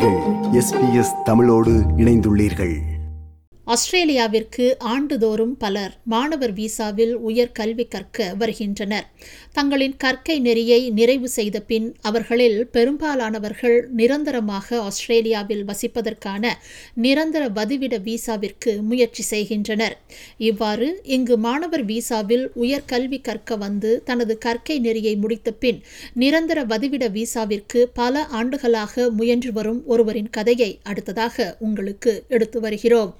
நீங்கள் எஸ்பிஎஸ் தமிழோடு இணைந்துள்ளீர்கள் ஆஸ்திரேலியாவிற்கு ஆண்டுதோறும் பலர் மாணவர் விசாவில் உயர் கல்வி கற்க வருகின்றனர் தங்களின் கற்கை நெறியை நிறைவு செய்த பின் அவர்களில் பெரும்பாலானவர்கள் நிரந்தரமாக ஆஸ்திரேலியாவில் வசிப்பதற்கான நிரந்தர வதிவிட விசாவிற்கு முயற்சி செய்கின்றனர் இவ்வாறு இங்கு மாணவர் விசாவில் உயர் கல்வி கற்க வந்து தனது கற்கை நெறியை முடித்த பின் நிரந்தர வதிவிட விசாவிற்கு பல ஆண்டுகளாக முயன்று வரும் ஒருவரின் கதையை அடுத்ததாக உங்களுக்கு எடுத்து வருகிறோம்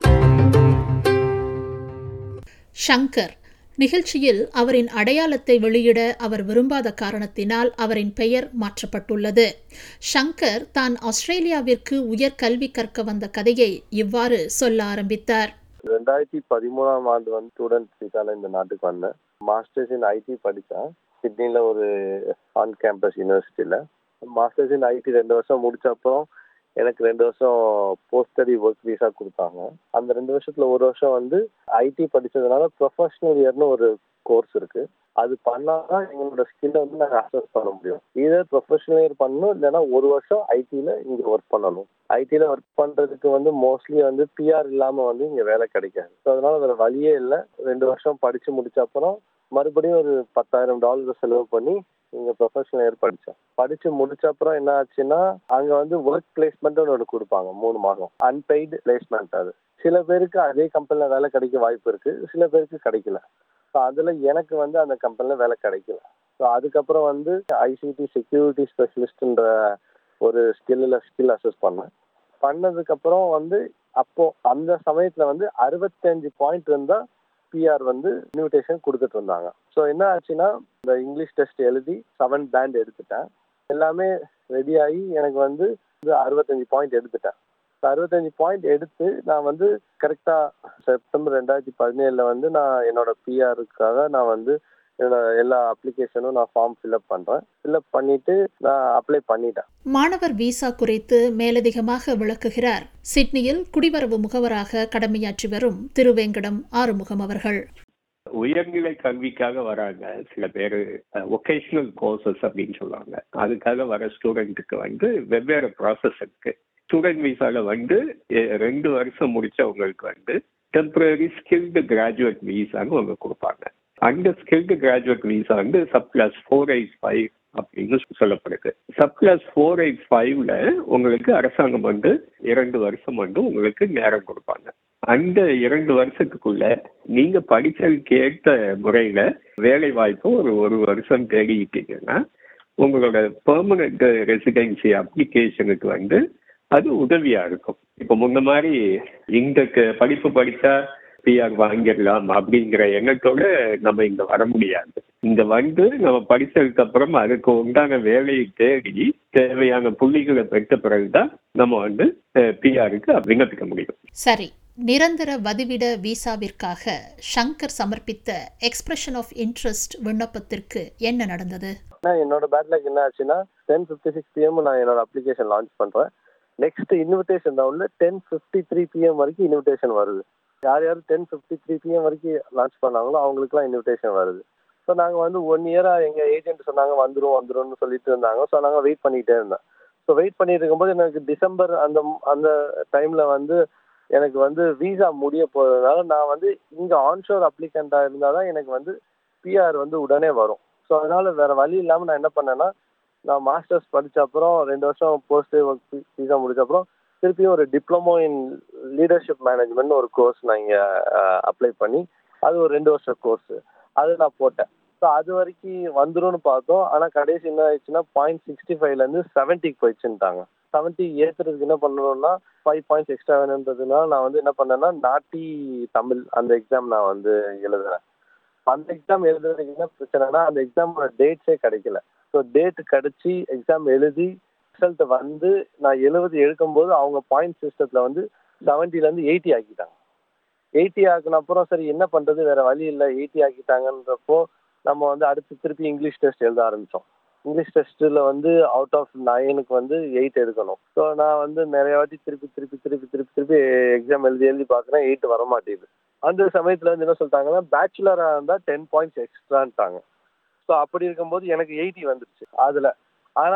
ஷங்கர் நிகழ்ச்சியில் அவரின் அடையாளத்தை வெளியிட அவர் விரும்பாத காரணத்தினால் அவரின் பெயர் மாற்றப்பட்டுள்ளது ஷங்கர் தான் ஆஸ்திரேலியாவிற்கு உயர் கல்வி கற்க வந்த கதையை இவ்வாறு சொல்ல ஆரம்பித்தார் ரெண்டாயிரத்தி பதிமூணாம் ஆண்டு வந்து ஸ்டூடெண்ட் விசால இந்த நாட்டுக்கு வந்தேன் மாஸ்டர்ஸ் இன் ஐடி படித்தேன் சிட்னியில் ஒரு ஆன் கேம்பஸ் யூனிவர்சிட்டியில் மாஸ்டர்ஸ் இன் ஐடி ரெண்டு வருஷம் முடிச்ச அப்புறம் எனக்கு ரெண்டு வருஷம் போஸ்ட் ஸ்டடி ஒர்க் விசா கொடுத்தாங்க அந்த ரெண்டு வருஷத்துல ஒரு வருஷம் வந்து ஐடி படிச்சதுனால ப்ரொஃபஷனல் இயர்னு ஒரு கோர்ஸ் இருக்கு அது பண்ணாதான் எங்களோட ஸ்கில்லை வந்து நாங்கள் அசஸ் பண்ண முடியும் இதே ப்ரொஃபஷனல் இயர் பண்ணணும் இல்லைன்னா ஒரு வருஷம் ஐடியில் இங்கே ஒர்க் பண்ணணும் ஐடியில் ஒர்க் பண்ணுறதுக்கு வந்து மோஸ்ட்லி வந்து பிஆர் இல்லாமல் வந்து இங்கே வேலை கிடைக்காது ஸோ அதனால வேறு வழியே இல்லை ரெண்டு வருஷம் படித்து முடிச்ச அப்புறம் மறுபடியும் ஒரு பத்தாயிரம் டாலர் செலவு பண்ணி இங்க ப்ரொஃபஷனல் இயர் படித்தேன் படிச்சு முடிச்ச அப்புறம் என்ன ஆச்சுன்னா அங்க வந்து ஒர்க் பிளேஸ்மெண்ட் ஒன்று கொடுப்பாங்க மூணு மாதம் அன்பெய்டு பிளேஸ்மெண்ட் அது சில பேருக்கு அதே கம்பெனில வேலை கிடைக்க வாய்ப்பு இருக்கு சில பேருக்கு கிடைக்கல ஸோ அதுல எனக்கு வந்து அந்த கம்பெனில வேலை கிடைக்கல ஸோ அதுக்கப்புறம் வந்து ஐசிடி செக்யூரிட்டி ஸ்பெஷலிஸ்ட்ன்ற ஒரு ஸ்கில்ல ஸ்கில் அசஸ் பண்ணேன் பண்ணதுக்கு அப்புறம் வந்து அப்போ அந்த சமயத்துல வந்து அறுபத்தஞ்சு பாயிண்ட் இருந்தா பிஆர் வந்து இன்விடேஷன் கொடுத்துட்டு இருந்தாங்க ஸோ என்ன ஆச்சுன்னா இந்த இங்கிலீஷ் டெஸ்ட் எழுதி செவன் பேண்ட் எடுத்துட்டேன் எல்லாமே ரெடி ஆகி எனக்கு வந்து அறுபத்தஞ்சு பாயிண்ட் எடுத்துட்டேன் அறுபத்தஞ்சு பாயிண்ட் எடுத்து நான் வந்து கரெக்டாக செப்டம்பர் ரெண்டாயிரத்தி பதினேழில் வந்து நான் என்னோட பிஆருக்காக நான் வந்து என்னோட எல்லா அப்ளிகேஷனும் நான் ஃபார்ம் ஃபில்அப் பண்ணுறேன் ஃபில்அப் பண்ணிட்டு நான் அப்ளை பண்ணிட்டேன் மாணவர் விசா குறித்து மேலதிகமாக விளக்குகிறார் சிட்னியில் குடிவரவு முகவராக கடமையாற்றி வரும் திருவேங்கடம் ஆறுமுகம் அவர்கள் உயர்நிலை கல்விக்காக வராங்க சில பேர் ஒகேஷனல் கோர்சஸ் அப்படின்னு சொல்லுவாங்க அதுக்காக வர ஸ்டூடெண்ட்டுக்கு வந்து வெவ்வேறு ப்ராசஸ் இருக்கு ஸ்டூடெண்ட் விசால வந்து ரெண்டு வருஷம் முடிச்சவங்களுக்கு வந்து டெம்பரரி ஸ்கில்டு கிராஜுவேட் விசான்னு ஒன்று கொடுப்பாங்க அந்த ஸ்கில்டு கிராஜுவேட் விசா வந்து subclass four eight five அப்படின்னு சொல்லப்படுது சப் கிளாஸ் ஃபோர் எயிட் ஃபைவ்ல உங்களுக்கு அரசாங்கம் வந்து இரண்டு வருஷம் வந்து உங்களுக்கு நேரம் கொடுப்பாங்க அந்த இரண்டு வருஷத்துக்குள்ள நீங்க படிச்சதுக்கு ஏற்ற முறையில வேலை வாய்ப்பு ஒரு ஒரு வருஷம் தேடிக்கிட்டீங்கன்னா உங்களோட பெர்மனண்ட் ரெசிடென்சி அப்ளிகேஷனுக்கு வந்து அது உதவியா இருக்கும் இப்போ முன்ன மாதிரி இந்த படிப்பு படிச்சா பிஆர் வாங்கிடலாம் அப்படிங்கிற எண்ணத்தோட நம்ம இங்க வர முடியாது இங்க வந்து நம்ம படிச்சதுக்கு அப்புறம் அதுக்கு உண்டான வேலையை தேடி தேவையான புள்ளிகளை பெற்ற பிறகுதான் நம்ம வந்து பிஆருக்கு விண்ணப்பிக்க முடியும் சரி நிரந்தர வதிவிட விசாவிற்காக ஷங்கர் சமர்ப்பித்த எக்ஸ்பிரஷன் ஆஃப் இன்ட்ரெஸ்ட் விண்ணப்பத்திற்கு என்ன நடந்தது என்னோட பேட்லாக் என்ன ஆச்சுன்னா டென் ஃபிஃப்டி சிக்ஸ் பிஎம் நான் என்னோட அப்ளிகேஷன் லான்ச் பண்றேன் நெக்ஸ்ட் இன்விடேஷன் ரவுண்ட்ல டென் ஃபிஃப்டி த்ரீ பிஎம் வரைக்கும் இன்விடேஷன் வருது யார் யார் டென் ஃபிஃப்டி த்ரீ பிஎம் வரைக்கும் லான்ச் பண்ணாங்களோ அவங்களுக்குலாம் இன்விடேஷன் வருது ஸோ நாங்கள் வந்து ஒன் இயராக எங்கள் ஏஜென்ட் சொன்னாங்க வந்துடும் வந்துரும்னு சொல்லிட்டு இருந்தாங்க ஸோ நாங்கள் வெயிட் பண்ணிகிட்டே இருந்தேன் ஸோ வெயிட் பண்ணிட்டு இருக்கும்போது எனக்கு டிசம்பர் அந்த அந்த டைமில் வந்து எனக்கு வந்து விசா முடிய போகிறதுனால நான் வந்து இங்கே ஆன்ஷோர் அப்ளிகண்ட்டாக இருந்தால் தான் எனக்கு வந்து பிஆர் வந்து உடனே வரும் ஸோ அதனால் வேறு வழி இல்லாமல் நான் என்ன பண்ணேன்னா நான் மாஸ்டர்ஸ் படித்த அப்புறம் ரெண்டு வருஷம் போஸ்ட் ஒர்க் விசா முடிச்ச அப்புறம் திருப்பியும் ஒரு டிப்ளமோ இன் லீடர்ஷிப் மேனேஜ்மெண்ட் ஒரு கோர்ஸ் நான் இங்கே அப்ளை பண்ணி அது ஒரு ரெண்டு வருஷம் கோர்ஸ் அது நான் போட்டேன் ஸோ அது வரைக்கும் வந்துரும்னு பார்த்தோம் ஆனால் கடைசி என்ன ஆயிடுச்சுன்னா பாயிண்ட் சிக்ஸ்டி ஃபைவ்லேருந்து செவன்ட்டிக்கு போயிடுச்சுட்டாங்க செவன்ட்டி ஏற்றுறதுக்கு என்ன பண்ணணும்னா ஃபைவ் பாயிண்ட்ஸ் எக்ஸ்ட்ரா வேணுன்றதுனால நான் வந்து என்ன பண்ணேன்னா நாட்டி தமிழ் அந்த எக்ஸாம் நான் வந்து எழுதுறேன் அந்த எக்ஸாம் எழுதுறதுக்கு என்ன பிரச்சனைனா அந்த எக்ஸாமோட டேட்ஸே கிடைக்கல ஸோ டேட் கிடச்சி எக்ஸாம் எழுதி ரிசல்ட் வந்து நான் எழுபது எடுக்கும்போது அவங்க பாயிண்ட் சிஸ்டத்தில் வந்து செவன்ட்டிலேருந்து எயிட்டி ஆக்கிட்டாங்க எயிட்டி ஆக்கின அப்புறம் சரி என்ன பண்ணுறது வேறு வழி இல்லை எயிட்டி ஆக்கிட்டாங்கன்றப்போ நம்ம வந்து அடுத்து திருப்பி இங்கிலீஷ் டெஸ்ட் எழுத ஆரம்பித்தோம் இங்கிலீஷ் டெஸ்ட்டில் வந்து அவுட் ஆஃப் நைனுக்கு வந்து எயிட் எடுக்கணும் ஸோ நான் வந்து நிறைய வாட்டி திருப்பி திருப்பி திருப்பி திருப்பி திருப்பி எக்ஸாம் எழுதி எழுதி பார்க்குறேன் எயிட் வர மாட்டேங்குது அந்த சமயத்தில் வந்து என்ன சொல்லிட்டாங்கன்னா பேச்சுலராக இருந்தால் டென் பாயிண்ட்ஸ் எக்ஸ்ட்ரான்ட்டாங்க ஸோ அப்படி இருக்கும்போது எனக்கு எயிட்டி வந்துருச்சு அதில் ஆனால்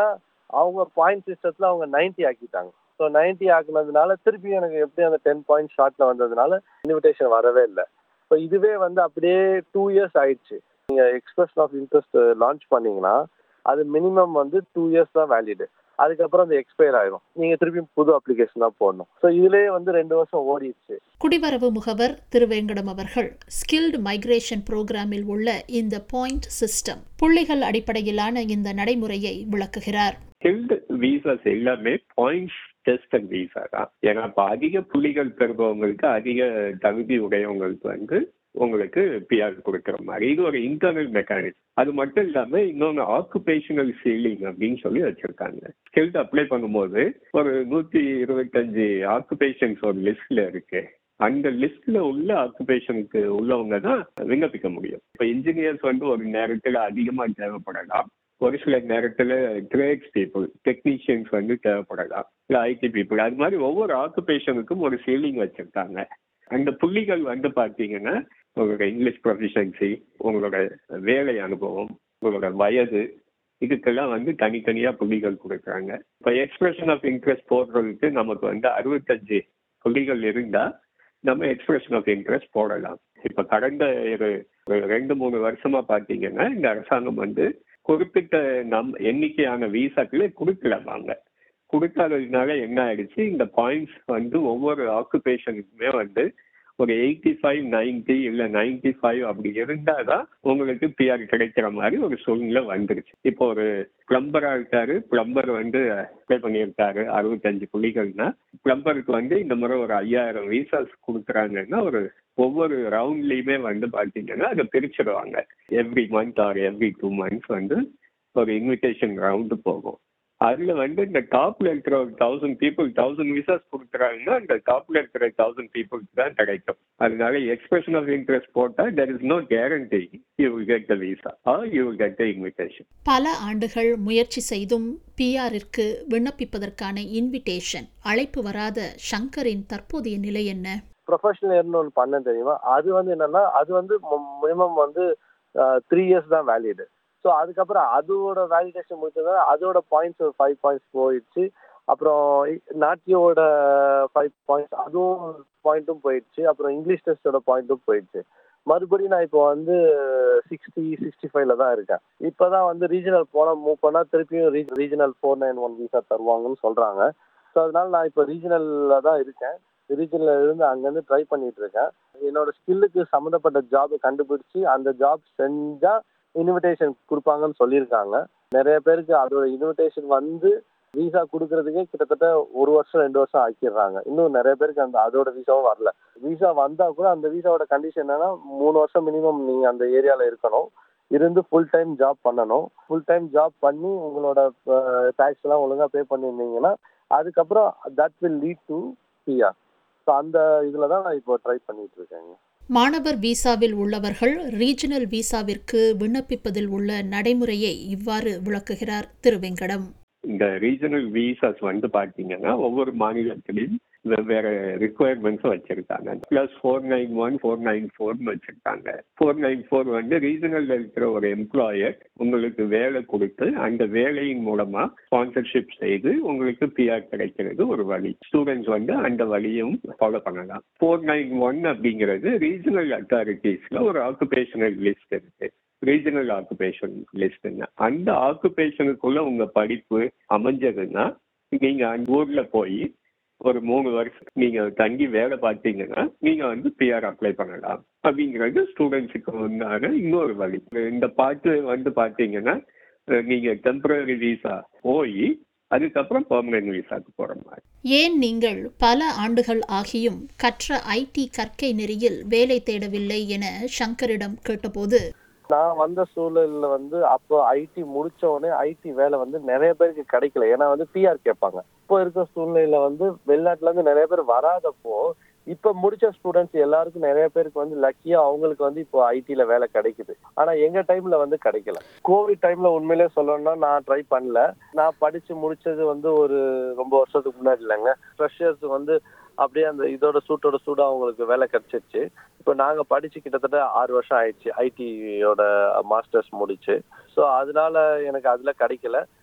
அவங்க பாயிண்ட் சிஸ்டத்துல அவங்க நைன்டி ஆக்கிட்டாங்க ஸோ நைன்டி ஆக்குனதுனால திருப்பி எனக்கு எப்படி அந்த டென் பாயிண்ட் ஷார்ட்ல வந்ததுனால இன்விடேஷன் வரவே இல்லை ஸோ இதுவே வந்து அப்படியே டூ இயர்ஸ் ஆயிடுச்சு நீங்க எக்ஸ்பிரஷன் ஆஃப் இன்ட்ரெஸ்ட் லான்ச் பண்ணீங்கன்னா அது மினிமம் வந்து டூ இயர்ஸ் தான் வேலிடு அதுக்கப்புறம் அது எக்ஸ்பயர் ஆயிடும் நீங்க திருப்பி புது அப்ளிகேஷன் தான் போடணும் ஸோ இதுலயே வந்து ரெண்டு வருஷம் ஓடிடுச்சு குடிவரவு முகவர் திருவேங்கடம் அவர்கள் ஸ்கில்டு மைக்ரேஷன் புரோகிராமில் உள்ள இந்த பாயிண்ட் சிஸ்டம் புள்ளிகள் அடிப்படையிலான இந்த நடைமுறையை விளக்குகிறார் ஸ்கில்டு விசாஸ் எல்லாமே பாயிண்ட்ஸ் டெஸ்டட் விசா தான் ஏன்னா இப்போ அதிக புள்ளிகள் பெறுபவங்களுக்கு அதிக தகுதி உடையவங்களுக்கு வந்து உங்களுக்கு பிஆர் கொடுக்குற மாதிரி இது ஒரு இன்டர்னல் மெக்கானிசம் அது மட்டும் இல்லாம இன்னொன்று ஆக்குபேஷனல் சீலிங் அப்படின்னு சொல்லி வச்சிருக்காங்க ஸ்கில்ட் அப்ளை பண்ணும்போது ஒரு நூத்தி இருபத்தஞ்சு ஆக்குபேஷன்ஸ் ஒரு லிஸ்ட்ல இருக்கு அந்த லிஸ்ட்ல உள்ள ஆக்குபேஷனுக்கு உள்ளவங்க தான் விண்ணப்பிக்க முடியும் இப்போ இன்ஜினியர்ஸ் வந்து ஒரு நேரத்தில் அதிகமா தேவைப்படலாம் ஒரு சில நேரத்தில் கிரேட்ஸ் பீப்புள் டெக்னீஷியன்ஸ் வந்து தேவைப்படலாம் இல்லை ஐடி பீப்புள் அது மாதிரி ஒவ்வொரு ஆக்குபேஷனுக்கும் ஒரு சீலிங் வச்சிருக்காங்க அந்த புள்ளிகள் வந்து பார்த்தீங்கன்னா உங்களோட இங்கிலீஷ் ப்ரொஃபிஷன்சி உங்களோட வேலை அனுபவம் உங்களோட வயது இதுக்கெல்லாம் வந்து தனித்தனியாக புள்ளிகள் கொடுக்குறாங்க இப்போ எக்ஸ்பிரஷன் ஆஃப் இன்ட்ரெஸ்ட் போடுறதுக்கு நமக்கு வந்து அறுபத்தஞ்சு புள்ளிகள் இருந்தால் நம்ம எக்ஸ்பிரஷன் ஆஃப் இன்ட்ரெஸ்ட் போடலாம் இப்போ கடந்த ஒரு ஒரு ரெண்டு மூணு வருஷமா பார்த்தீங்கன்னா இந்த அரசாங்கம் வந்து குறிப்பிட்ட நம் எண்ணிக்கையான விசாக்களை கொடுக்கலவாங்க கொடுக்காததுனால என்ன ஆயிடுச்சு இந்த பாயிண்ட்ஸ் வந்து ஒவ்வொரு ஆக்குபேஷனுக்குமே வந்து ஒரு எயிட்டி ஃபைவ் நைன்டி இல்லை நைன்டி ஃபைவ் அப்படி இருந்தால் தான் உங்களுக்கு பிஆர் கிடைக்கிற மாதிரி ஒரு சூழ்நிலை வந்துருச்சு இப்போ ஒரு பிளம்பராக இருக்காரு பிளம்பர் வந்து அப்ளை பண்ணியிருக்காரு அறுபத்தஞ்சு புள்ளிகள்னா பிளம்பருக்கு வந்து இந்த முறை ஒரு ஐயாயிரம் விசாஸ் கொடுக்குறாங்கன்னா ஒரு ஒவ்வொரு ரவுண்ட்லேயுமே வந்து பார்த்தீங்கன்னா அதை பிரிச்சிடுவாங்க every month or every two months வந்து ஒரு இன்விடேஷன் ரவுண்டு போகும் அதில் வந்து இந்த டாப்ல இருக்கிற ஒரு தௌசண்ட் பீப்புள் தௌசண்ட் விசாஸ் கொடுக்குறாங்கன்னா அந்த டாப்ல இருக்கிற தௌசண்ட் பீப்புளுக்கு தான் கிடைக்கும் அதனால எக்ஸ்பிரஷன் ஆஃப் இன்ட்ரெஸ்ட் போட்டால் there is no guarantee you will get the visa or you will get the invitation பல ஆண்டுகள் முயற்சி செய்தும் பிஆரிற்கு விண்ணப்பிப்பதற்கான இன்விடேஷன் அழைப்பு வராத ஷங்கரின் தற்போதைய நிலை என்ன ப்ரொஃபஷனல் இயர்னு ஒன்று பண்ண தெரியுமா அது வந்து என்னன்னா அது வந்து மினிமம் வந்து த்ரீ இயர்ஸ் தான் வேலிடு ஸோ அதுக்கப்புறம் அதோட வேலிடேஷன் முடிச்சதால அதோட பாயிண்ட்ஸ் ஒரு ஃபைவ் பாயிண்ட்ஸ் போயிடுச்சு அப்புறம் நாட்டியோட ஃபைவ் பாயிண்ட்ஸ் அதுவும் பாயிண்ட்டும் போயிடுச்சு அப்புறம் இங்கிலீஷ் டெஸ்டோட பாயிண்ட்டும் போயிடுச்சு மறுபடியும் நான் இப்போ வந்து சிக்ஸ்டி சிக்ஸ்டி ஃபைவ்ல தான் இருக்கேன் இப்போ தான் வந்து ரீஜனல் போனால் மூவ் பண்ணால் திருப்பியும் regional four nine one visa தருவாங்கன்னு சொல்கிறாங்க ஸோ அதனால நான் இப்போ ரீஜனலில் தான் இருக்கேன் ரீஜனில் இருந்து அங்கேருந்து ட்ரை பண்ணிட்டு இருக்கேன் என்னோட ஸ்கில்லுக்கு சம்மந்தப்பட்ட ஜாபை கண்டுபிடிச்சி அந்த ஜாப் செஞ்சால் இன்விடேஷன் கொடுப்பாங்கன்னு சொல்லியிருக்காங்க நிறைய பேருக்கு அதோட இன்விடேஷன் வந்து விசா கொடுக்கறதுக்கே கிட்டத்தட்ட ஒரு வருஷம் ரெண்டு வருஷம் ஆக்கிடுறாங்க இன்னும் நிறைய பேருக்கு அந்த அதோட விசாவும் வரல விசா வந்தா கூட அந்த விசாவோட கண்டிஷன் என்னன்னா மூணு வருஷம் மினிமம் நீங்க அந்த ஏரியால இருக்கணும் இருந்து ஃபுல் டைம் ஜாப் பண்ணணும் ஃபுல் டைம் ஜாப் பண்ணி உங்களோட டேக்ஸ் எல்லாம் ஒழுங்கா பே பண்ணியிருந்தீங்கன்னா அதுக்கப்புறம் that will lead to PR so அந்த இதில் தான் நான் இப்போ ட்ரை பண்ணிட்டு இருக்கேங்க மாணவர் விசாவில் உள்ளவர்கள் ரீஜனல் விசாவிற்கு விண்ணப்பிப்பதில் உள்ள நடைமுறையை இவ்வாறு விளக்குகிறார் திரு வெங்கடம் இந்த ரீஜனல் விசாஸ் வந்து பார்த்தீங்கன்னா ஒவ்வொரு மாநிலத்திலையும் வெவ்வேறு ரிக்குவயர்மெண்ட்ஸும் வச்சிருக்காங்க plus four nine one four nine ஃபோர்னு வச்சிருக்காங்க ஃபோர் நைன் ஃபோர் வந்து ரீஜனல்ல இருக்கிற ஒரு எம்ப்ளாயர் உங்களுக்கு வேலை கொடுத்து அந்த வேலையின் மூலமா ஸ்பான்சர்ஷிப் செய்து உங்களுக்கு பிஆர் கிடைக்கிறது ஒரு வழி ஸ்டூடெண்ட்ஸ் வந்து அந்த வழியும் ஃபாலோ பண்ணலாம் ஃபோர் நைன் ஒன் அப்படிங்கிறது ரீஜனல் அத்தாரிட்டிஸ்ல ஒரு ஆக்குபேஷனல் லிஸ்ட் இருக்கு ரீஜனல் ஆக்குபேஷன் லிஸ்ட்னு அந்த ஆக்குபேஷனுக்குள்ள உங்க படிப்பு அமைஞ்சதுன்னா நீங்க அந்த ஊர்ல போய் ஒரு மூணு வருஷம் நீங்க தங்கி வேலை பார்த்தீங்கன்னா நீங்க வந்து பிஆர் அப்ளை பண்ணலாம் அப்படிங்கிறது ஸ்டூடெண்ட்ஸுக்கு உண்டான இன்னொரு வழி இந்த பாட்டு வந்து பார்த்தீங்கன்னா நீங்க டெம்பரரி விசா போய் அதுக்கப்புறம் பெர்மனன்ட் விசாக்கு போற மாதிரி ஏன் நீங்கள் பல ஆண்டுகள் ஆகியும் கற்ற ஐடி கற்கை நெறியில் வேலை தேடவில்லை என சங்கரிடம் கேட்டபோது நான் வந்த சூழல்ல வந்து அப்போ ஐடி முடிச்ச உடனே ஐடி வேலை வந்து நிறைய பேருக்கு கிடைக்கல ஏன்னா வந்து பிஆர் கேட்பாங்க இப்போ இருக்க சூழ்நிலையில வந்து வெளிநாட்டுல இருந்து நிறைய பேர் வராதப்போ இப்ப முடிச்ச ஸ்டூடெண்ட்ஸ் எல்லாருக்கும் நிறைய பேருக்கு வந்து லக்கியா அவங்களுக்கு வந்து இப்போ ஐடில வேலை கிடைக்குது ஆனா எங்க டைம்ல வந்து கிடைக்கல கோவிட் டைம்ல உண்மையிலே சொல்லணும்னா நான் ட்ரை பண்ணல நான் படிச்சு முடிச்சது வந்து ஒரு ரொம்ப வருஷத்துக்கு முன்னாடி இல்லைங்க ஃப்ரெஷர்ஸ் வந்து அப்படியே அந்த இதோட சூட்டோட சூடா அவங்களுக்கு வேலை கிடைச்சிருச்சு இப்போ நாங்க படிச்சு கிட்டத்தட்ட ஆறு வருஷம் ஆயிடுச்சு ஐடியோட மாஸ்டர்ஸ் முடிச்சு ஸோ அதனால எனக்கு அதுல கிடைக்கல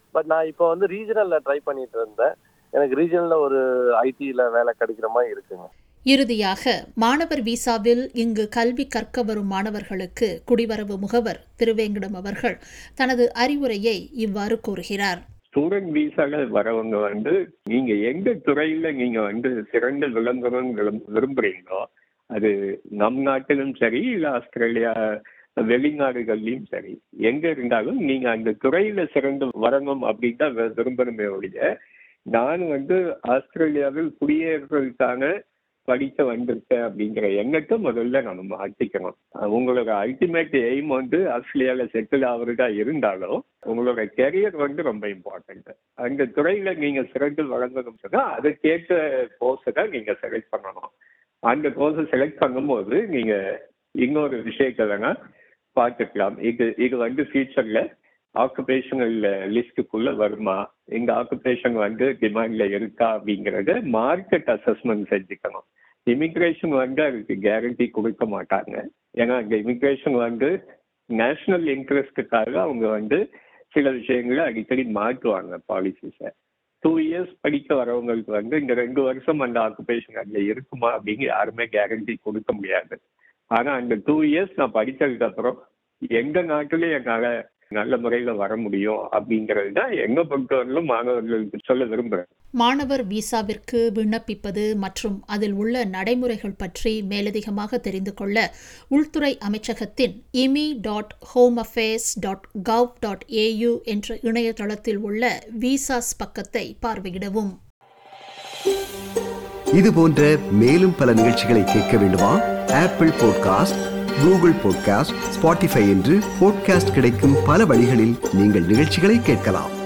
பட் நான் இப்போ வந்து ரீஜனல்ல ட்ரை பண்ணிட்டு இருந்தேன் எனக்கு ரீஜனல்ல ஒரு ஐடில வேலை கிடைக்கிற மாதிரி இருக்குங்க இறுதியாக மாணவர் விசாவில் இங்கு கல்வி கற்க வரும் மாணவர்களுக்கு குடிவரவு முகவர் திருவேங்கடம் அவர்கள் தனது அறிவுரையை இவ்வாறு கூறுகிறார் ஸ்டூடெண்ட் விசால வரவங்க வந்து நீங்க எந்த துறையில நீங்க வந்து சிறந்த விளம்பரம் விரும்புறீங்களோ அது நம் நாட்டிலும் சரி இல்ல ஆஸ்திரேலியா வெளிநாடுகள்லயும் சரி எங்க இருந்தாலும் நீங்க அந்த துறையில சிறந்து வரணும் அப்படின்னு தான் வி- விரும்பணுமே ஒழிய நான் வந்து ஆஸ்திரேலியாவில் குடியேறதுக்கான படிக்க வந்திருக்கேன் அப்படிங்கிற எண்ணத்தை முதல்ல நம்ம மாற்றிக்கணும் அஹ் உங்களோட அல்டிமேட் எய்ம் வந்து ஆஸ்திரேலியால செட்டில் ஆகுறதா இருந்தாலும் உங்களோட கெரியர் வந்து ரொம்ப இம்பார்ட்டன்ட் அந்த துறையில நீங்க சிறந்து வழங்கணும் சொன்னா அதுக்கேற்ற கோர்ஸை தான் நீங்க செலக்ட் பண்ணணும் அந்த கோர்ஸை செலக்ட் பண்ணும்போது நீங்க இன்னொரு விஷயத்தை வேணா பார்த்துக்கலாம் இது இது வந்து ஃபியூச்சர்ல ஆக்குபேஷனல் லிஸ்ட்டுக்குள்ள வருமா இந்த ஆக்குபேஷன் வந்து டிமாண்ட்ல இருக்கா அப்படிங்கறத மார்க்கெட் அசஸ்மெண்ட் செஞ்சுக்கணும் இமிக்ரேஷன் வந்து அதுக்கு கேரண்டி கொடுக்க மாட்டாங்க ஏன்னா இந்த இமிக்ரேஷன் வந்து நேஷனல் இன்ட்ரெஸ்ட்டுக்காக அவங்க வந்து சில விஷயங்களை அடிக்கடி மாற்றுவாங்க பாலிசிஸை டூ இயர்ஸ் படிக்க வரவங்களுக்கு வந்து இந்த ரெண்டு வருஷம் அந்த ஆக்குபேஷன் அதுல இருக்குமா அப்படின்னு யாருமே கேரண்டி கொடுக்க முடியாது ஆனா அந்த டூ இயர்ஸ் நான் படிச்சதுக்கு அப்புறம் எங்க நாட்டிலே என்னால நல்ல முறையில வர முடியும் அப்படிங்கிறது தான் எங்க பொறுத்தவரையிலும் மாணவர்களுக்கு சொல்ல விரும்புறேன் மாணவர் விசாவிற்கு விண்ணப்பிப்பது மற்றும் அதில் உள்ள நடைமுறைகள் பற்றி மேலதிகமாக தெரிந்து கொள்ள உள்துறை அமைச்சகத்தின் immi dot home affairs dot gov dot AU என்ற இணையதளத்தில் உள்ள விசாஸ் பக்கத்தை பார்வையிடவும் இது போன்ற மேலும் பல நிகழ்ச்சிகளை கேட்க வேண்டுமா Apple podcast Google podcast Spotify என்று பாட்காஸ்ட் கிடைக்கும் பல வழிகளில் நீங்கள் நிகழ்ச்சிகளை கேட்கலாம்